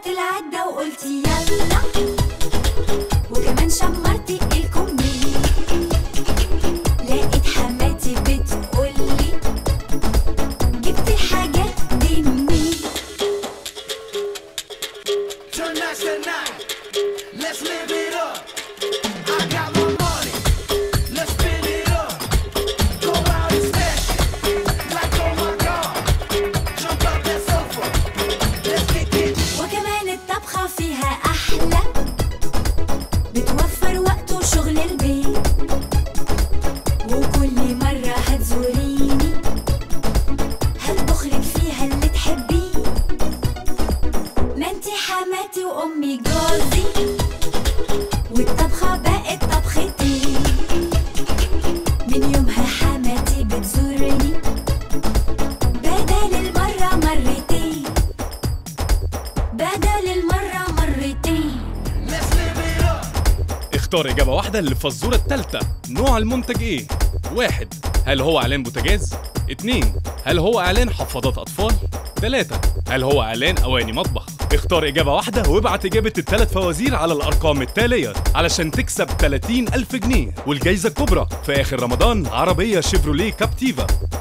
رفعت العدة وقلت يلا وكمان شمرتي الكمية لقيت حماتي بتقولي جبت الحاجات دي منين Tonight's the night. Let's live it up. I got my money. Let's spin it up. Go out and smash it. Like oh my god. Jump out that sofa. Let's kick it. وكمان الطبخة فيها أحلى بتوفر وقت وشغل البيت وكل مرة هتزوريني هطبخلك فيها اللي تحبيه ما انتي حماتي وأمي جوزي والطبخة بقت طبختي من يومها حماتي بتزورني بدل المرة مرتين بدل المرة مرتين Let's live it up. اختار إجابة واحدة للفزورة التالتة نوع المنتج إيه؟ واحد هل هو إعلان بوتاجاز؟ اتنين هل هو إعلان حفاضات أطفال؟ تلاتة هل هو إعلان أواني مطبخ؟ اختار إجابة واحدة وابعت إجابة التلات فوازير على الأرقام التالية علشان تكسب 30 ألف جنيه والجايزة الكبرى في آخر رمضان عربية شيفروليه كابتيفا